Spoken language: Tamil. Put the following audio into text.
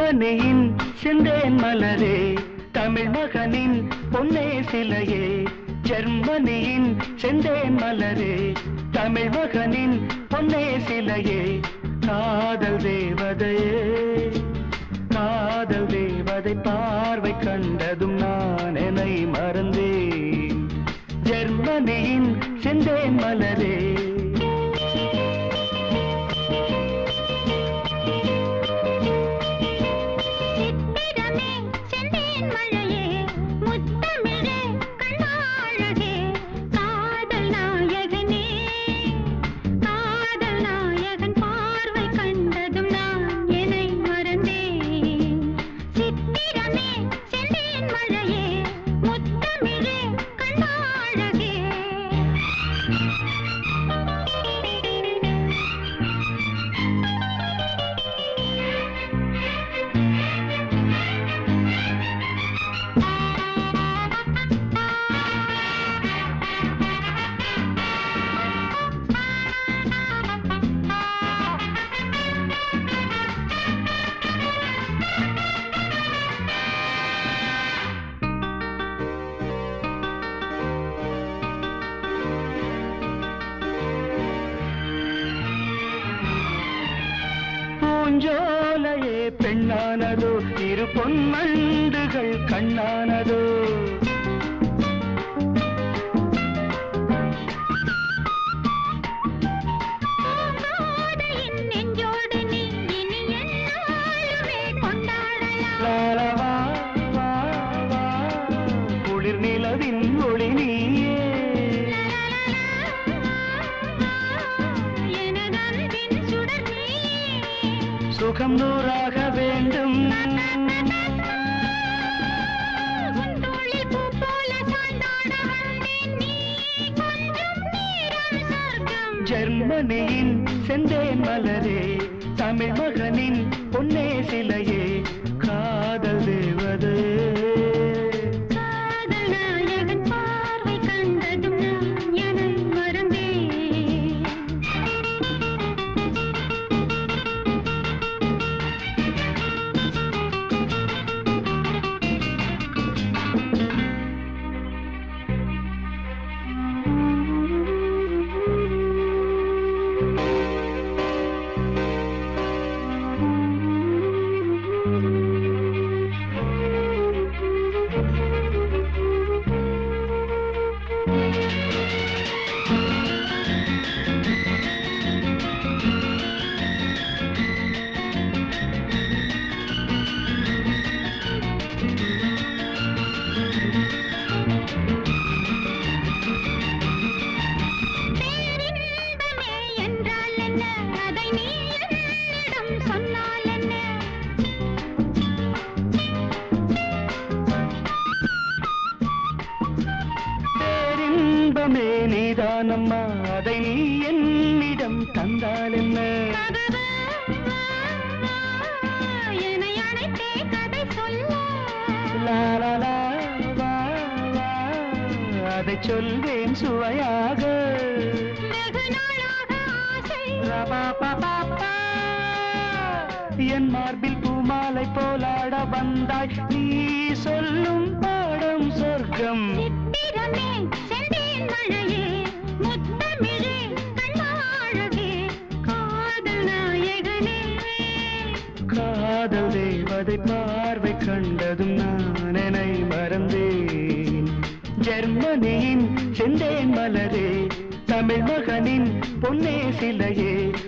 ஜெர்மனியின் செந்தேன் மலரே தமிழ் மகனின் பொன்னே சிலையே ஜெர்மனியின் செந்தேன் மலரே தமிழ் மகனின் பொன்னே சிலையே காதல் தேவதையே காதல் தேவதை பார்வை கண்டதும் நான் என்னை மறந்தேன் ஜெர்மனியின் செந்தேன் மலரே சித்திரமே செந்தேன் மழையே முத்தமிழே கண்ணாழகே காதல் நாயகனே காதல் நாயகன் பார்வை கண்டதும் நான் என்னை மறந்தேன் சித்திரமே செந்தேன் மழையே முத்தமிழே கண்ணாழகே பூஞ்சோலையே பெண்ணானதோ இரு பொன்மண்டுகள் கண்ணானதோ பூங்கோதையின் நெஞ்சோடு நீ இனி எந்நாளுமே கொண்டாடலாம் லாலவா, வா, வா, குளிர் நிலவின் ஒளி நீயே எனது அன்பின் சுடர் நீயே சுகம் நூறாக வேண்டும் உன் தோளில் பூ போல சாய்ந்தாட வந்தேன் நீ கொஞ்சம் நேரம் சொர்க்கம் ஜெர்மனியின் செந்தேன் மலரே தமிழ் மகனின் பொன்னே சிலையே காதல் தேவதே காதல் நாயகன் பார்வை கண்டதும் நான் என்னை மறந்தேன் பேரின்பமே என்றால் என்ன அதை நீ என்னிடம் சொன்னால் என்ன பேரின்பமே நீதானம்மா அதை நீ என்னிடம் தந்தால் என்ன கதவு என்னை அழைத்தே கதை சொல்ல லா, லா, லா, வா, வா, அதை சொல்வேன் சுவையாக வெகு நாளாக ஆசை ரபா, பா, பா, பா. என் மார்பில் பூமாலை போலாட வந்தாய் நீ சொல்லும் பாடம் சொர்க்கம் சித்திரமே செந்தேன் மழையே முத்தமிழே கண்ணாழகே காதல் நாயகனே காதல் தேவதை பார்வை கண்டதும் நான் என்னை மறந்தேன் ஜெர்மனியின் செந்தேன் மலரே தமிழ் மகனின் பொன்னே சிலையே